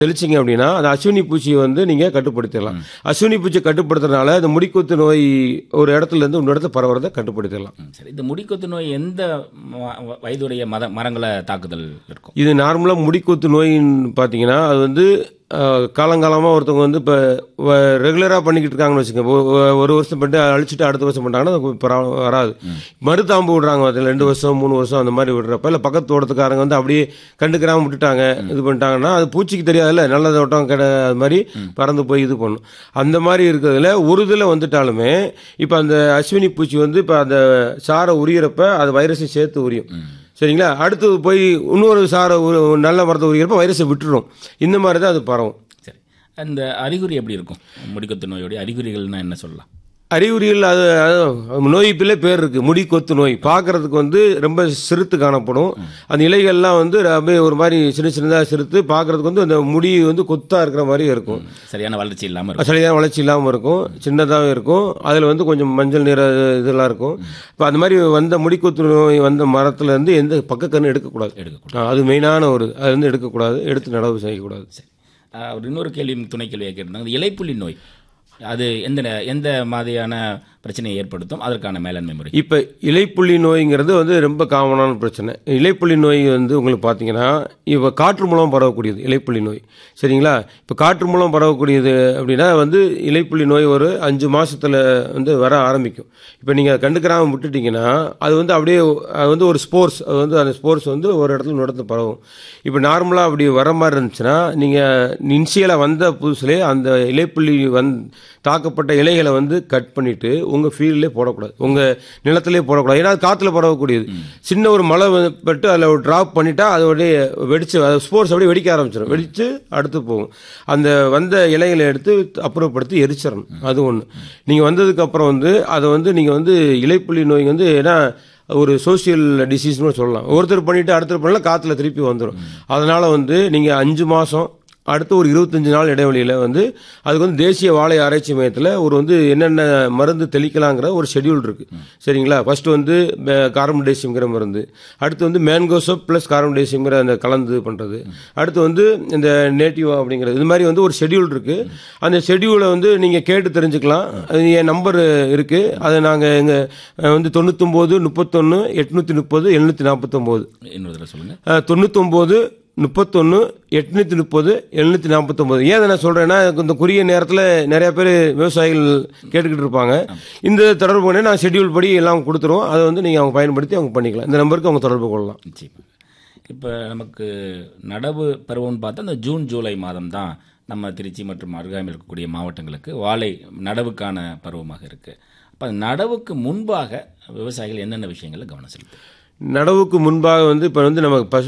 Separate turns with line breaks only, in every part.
தெளிச்சிங்க அப்படின்னா அந்த அஸ்வினி பூச்சியை வந்து நீங்கள் கட்டுப்படுத்திடலாம் அஸ்வினி பூச்சியை கட்டுப்படுத்துறதுனால இந்த முடிக்குத்து நோய் ஒரு இடத்துல இருந்து இன்னொரு இடத்துல பரவுறதை கட்டுப்படுத்திடலாம்
ம், சரி இந்த முடிக்கொத்து நோய் எந்த ம- வ- வயதுடைய மத மரங்களை தாக்குதல் இருக்கும்
இது நார்மலாக முடிக்குத்து நோயின்னு பார்த்தீங்கன்னா அது வந்து அஹ், காலங்காலமாக ஒருத்தவங்க வந்து இப்போ ரெகுலராக பண்ணிக்கிட்டு இருக்காங்கன்னு வச்சுக்கோங்க ஒ- ஒ- ஒரு வருஷம் பண்ணிட்டு அழிச்சிட்டு அடுத்த வருஷம் பண்ணிட்டாங்கன்னா அது பரவ- வராது மறுதாம்பு விடுறாங்க அதில் ரெண்டு வருஷம் மூணு வருஷம் அந்த மாதிரி விடுறப்ப இல்லை பக்கத்து தோட்டத்துக்காரங்க வந்து அப்படியே கண்டுக்கிறாம விட்டுட்டாங்க இது பண்ணிட்டாங்கன்னா அது பூச்சிக்கு தெரியாதுல்ல நல்ல தோட்டம் கடை அது மாதிரி பறந்து போய் இது பண்ணும் அந்த மாதிரி இருக்கிறதுல ஒரு இதில் வந்துட்டாலுமே இப்போ அந்த அஸ்வினி பூச்சி வந்து இப்போ அந்த சாரை உரியறப்ப அது வைரஸை சேர்த்து உரியும் சரிங்களா அடுத்து போய் இன்னொரு சாரை உ- நல்ல மரத்தை உரிக்கிறப்ப வைரஸை விட்டுரும் இந்த மாதிரி தான் அது பரவும்
சரி அந்த அறிகுறி எப்படி இருக்கும் முடிக்கொத்து நோயுடைய அறிகுறிகள்னா என்ன சொல்லலாம்
அறிகுறிகள் அது அது நோய்ப்பிலே பேர் இருக்கு முடி கொத்து நோய் பார்க்கறதுக்கு வந்து ரொம்ப சிறுத்து காணப்படும் அந்த இலைகள்லாம் வந்து அப்படியே ஒரு மாதிரி சின்ன சின்னதாக சிறுத்து பார்க்கறதுக்கு வந்து அந்த முடி வந்து கொத்தா இருக்கிற மாதிரி இருக்கும்
சரியான வளர்ச்சி இல்லாமல் இருக்கும்
சரியான வளர்ச்சி இல்லாமல் இருக்கும் சின்னதாகவும் இருக்கும் அதில் வந்து கொஞ்சம் மஞ்சள் நிற இதெல்லாம் இருக்கும் இப்போ அந்த மாதிரி வந்த முடிக்கொத்து நோய் வந்த மரத்துல இருந்து எந்த பக்கக்கன்று எடுக்கக்கூடாது
எடுக்கக்கூடாது
ஆ, அது மெயினான ஒரு அது வந்து எடுக்கக்கூடாது எடுத்து நடவு செய்யக்கூடாது
சரி ஆஹ் ஒரு இன்னொரு கேள்வி துணை கேள்வியாக கேட்டிருந்தாங்க இந்த இலைப்புள்ளி நோய் அது எந்த நே- எந்த மாதிரியான பிரச்சனையை ஏற்படுத்தும் அதற்கான மேலாண்மை முறை
இப்போ இலைப்புள்ளி நோய்ங்கிறது வந்து ரொம்ப காமனான பிரச்சனை இலைப்புள்ளி நோய் வந்து உங்களுக்கு பார்த்தீங்கன்னா இப்போ காற்று மூலம் பரவக்கூடியது இலைப்புள்ளி நோய் சரிங்களா இப்போ காற்று மூலம் பரவக்கூடியது அப்படின்னா வந்து இலைப்புள்ளி நோய் ஒரு அஞ்சு மாசத்துல வந்து வர ஆரம்பிக்கும் இப்போ நீங்கள் கண்டுக்கிறாம விட்டுட்டீங்கன்னா அது வந்து அப்படியே அது வந்து ஒரு ஸ்போர்ட்ஸ் அது வந்து அந்த ஸ்போர்ட்ஸ் வந்து ஒரு இடத்துல இன்னொரு இடத்துல பரவும் இப்போ நார்மலாக அப்படி வர மாதிரி இருந்துச்சுன்னா நீங்கள் இன்சியலாக வந்த புதுசுலேயே அந்த இலைப்புள்ளி வந் தாக்கப்பட்ட இலைகளை வந்து கட் பண்ணிட்டு உங்கள் ஃபீல்ட்லேயே போடக்கூடாது உங்கள் நிலத்திலே போடக்கூடாது ஏன்னா அது காற்றுல பரவக்கூடியது சின்ன ஒரு மழை வந்து பட்டு அதில் ஒரு ட்ராப் பண்ணிட்டா அது அப்படியே வெடிச்சு அது ஸ்போர்ட்ஸ் அப்படியே வெடிக்க ஆரம்பிச்சிடும் வெடிச்சு அடுத்து போகும் அந்த வந்த இலைகளை எடுத்து அப்புறப்படுத்தி எரிச்சிடணும் அது ஒன்று நீங்கள் வந்ததுக்கு அப்புறம் வந்து அதை வந்து நீங்கள் வந்து இலைப்புள்ளி நோய் வந்து ஏன்னா ஒரு சோஷியல் டிசீஸ்னு சொல்லலாம் ஒருத்தர் பண்ணிட்டு அடுத்தர் பண்ணலாம் காற்றுல திருப்பி வந்துடும் அதனால வந்து நீங்கள் அஞ்சு மாதம் அடுத்து ஒரு இருபத்தஞ்சு நாள் இடைவெளியில் வந்து அதுக்கு வந்து தேசிய வாழை ஆராய்ச்சி மையத்தில் ஒரு வந்து என்னென்ன மருந்து தெளிக்கலாங்கிற ஒரு ஷெட்யூல் இருக்கு சரிங்களா ஃபர்ஸ்ட் வந்து கார்பன் டேசியம்ங்கிற மருந்து அடுத்து வந்து மேன்கோசோப் ப்ளஸ் கார்பன் டேசியம்ங்கிற அந்த கலந்து பண்ணுறது அடுத்து வந்து இந்த நேட்டிவா அப்படிங்கிறது இது மாதிரி வந்து ஒரு ஷெட்யூல் இருக்கு அந்த ஷெட்யூலை வந்து நீங்கள் கேட்டு தெரிஞ்சுக்கலாம் அது என் நம்பர் இருக்கு அதை நாங்கள் எங்கள் வந்து தொண்ணூத்தொம்போது முப்பத்தொன்று எட்நூற்றி முப்பது எழுநூற்றி நாற்பத்தொம்போது
இன்னொரு தடவை சொல்லுங்க
தொண்ணூத்தொம்போது முப்பத்தொன்று எட்நூற்றி முப்பது எழுநூற்றி நாற்பத்தொம்போது ஏன் இதை நான் சொல்கிறேன்னா இந்த குறுகிய நேரத்தில் நிறைய பேர் விவசாயிகள் கேட்டுக்கிட்டு இருப்பாங்க இந்த தொடர்பு பண்ணி நான் ஷெட்யூல் படி எல்லாம் கொடுத்துருவோம் அதை வந்து நீங்கள் அவங்க பயன்படுத்தி அவங்க பண்ணிக்கலாம் இந்த நம்பருக்கு அவங்க தொடர்பு கொள்ளலாம்
நிச்சயமா இப்போ நமக்கு நடவு பருவம்னு பார்த்தா இந்த ஜூன் ஜூலை மாதம் தான் நம்ம திருச்சி மற்றும் அருகாமையில் இருக்கக்கூடிய மாவட்டங்களுக்கு வாழை நடவுக்கான பருவமாக இருக்குது அப்போ அந்த நடவுக்கு முன்பாக விவசாயிகள் என்னென்ன விஷயங்களை கவனம் செலுத்து
நடவுக்கு முன்பாக வந்து இப்போ வந்து நம்ம பசு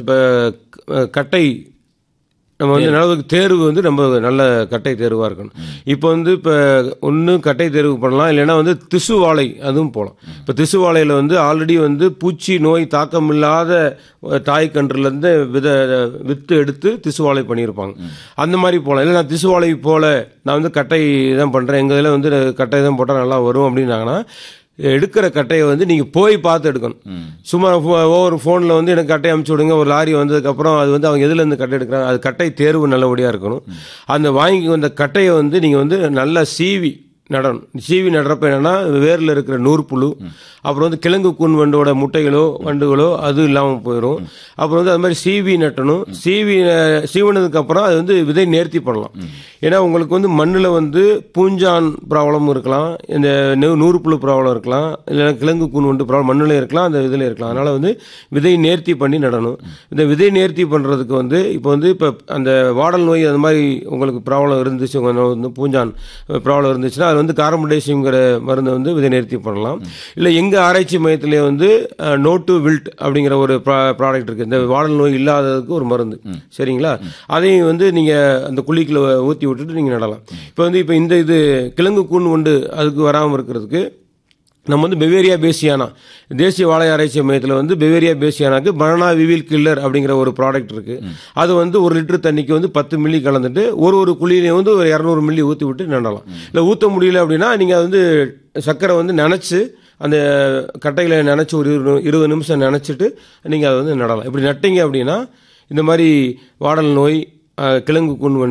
ப- கட்டை நம்ம வந்து நடவுக்கு தேர்வு வந்து நம்ம நல்ல கட்டை தேர்வாக இருக்கணும் இப்போ வந்து இப்போ ஒன்று கட்டை தேர்வு பண்ணலாம் இல்லைன்னா வந்து திசு வாழை அதுவும் போகலாம் இப்போ திசு வாழையில் வந்து ஆல்ரெடி வந்து பூச்சி நோய் தாக்கம் இல்லாத தாய்க்கன்றுலேருந்து வித வித்து எடுத்து திசு வாழை பண்ணியிருப்பாங்க அந்த மாதிரி போகலாம் இல்லை நான் திசு வாழை போல நான் வந்து கட்டை தான் பண்ணுறேன் எங்கள் இதில் வந்து கட்டை தான் போட்டால் நல்லா வரும் அப்படின்னாங்கன்னா எடுக்கிற கட்டையை வந்து நீங்கள் போய் பார்த்து எடுக்கணும் சும்மா ஃபோ- ஒவ்வொரு ஃபோனில் வந்து எனக்கு கட்டை அமுச்சு விடுங்க ஒரு லாரி வந்ததுக்கப்புறம் அது வந்து அவங்க எதுலேருந்து கட்டை எடுக்கிறாங்க அது கட்டை தேர்வு நல்லபடியாக இருக்கணும் அந்த வாங்கி வந்த கட்டையை வந்து நீங்கள் வந்து நல்லா சீவி நடணும் சீவி நடுறப்ப என்னன்னா வேரில் இருக்கிற நூற்புழு அப்புறம் வந்து கிழங்கு கூன் வண்டோட முட்டைகளோ வண்டுகளோ அது இல்லாமல் போயிடும் அப்புறம் வந்து அது மாதிரி சீவி நட்டணும் சீவி அஹ், சீவினதுக்கு அப்புறம் அது வந்து விதை நேர்த்தி பண்ணலாம் ஏன்னா உங்களுக்கு வந்து மண்ணில் வந்து பூஞ்சான் ப்ராப்ளம் இருக்கலாம் இந்த நூ- நூறுப்புழு ப்ராப்ளம் இருக்கலாம் இல்லைன்னா கிழங்கு கூன் வண்டு ப்ராப்ளம் மண்ணில் இருக்கலாம் அந்த இதில் இருக்கலாம் அதனால வந்து விதை நேர்த்தி பண்ணி நடணும் இந்த விதை நேர்த்தி பண்ணுறதுக்கு வந்து இப்போ வந்து இப்போ அந்த வாடல் நோய் அந்த மாதிரி உங்களுக்கு ப்ராப்ளம் இருந்துச்சு உங்க வந்து பூஞ்சான் ப்ராப்ளம் இருந்துச்சுன்னா அது வந்து கார்பன்டைசியம்ங்கிற மருந்தை வந்து விதை நேர்த்தி பண்ணலாம் இல்லை எங்கள் ஆராய்ச்சி மையத்திலே வந்து நோட்டு வில்ட் அப்படிங்கிற ஒரு ப்ராடக்ட் இருக்குது இந்த வாடல் நோய் இல்லாததுக்கு ஒரு மருந்து சரிங்களா அதையும் வந்து நீங்கள் அந்த குழிக்குள்ள ஊற்றி விட்டுட்டு நீங்கள் நடலாம் இப்போ வந்து இப்போ இந்த இது கிழங்கு கூன் உண்டு அதுக்கு வராமல் இருக்கிறதுக்கு நம்ம வந்து பெவேரியா பேசியானா தேசிய வாழை ஆராய்ச்சி மையத்தில் வந்து பெவேரியா பேசியானாக்கு பனானா விவில் கில்லர் அப்படிங்கிற ஒரு ப்ராடக்ட் இருக்கு அது வந்து ஒரு லிட்டர் தண்ணிக்கு வந்து பத்து மில்லி கலந்துட்டு ஒரு ஒரு குழியிலையும் வந்து ஒரு இரநூறு மில்லி ஊற்றி விட்டு நடலாம் இல்லை ஊற்ற முடியல அப்படின்னா நீங்கள் வந்து சர்க்கரை வந்து நினச்சி அந்த கட்டைகளை நினச்சி ஒரு இரு- இருபது நிமிஷம் நினச்சிட்டு நீங்கள் அதை வந்து நடலாம் இப்படி நட்டீங்க அப்படின்னா இந்த மாதிரி வாடல் நோய் அஹ், கிழங்கு கூன்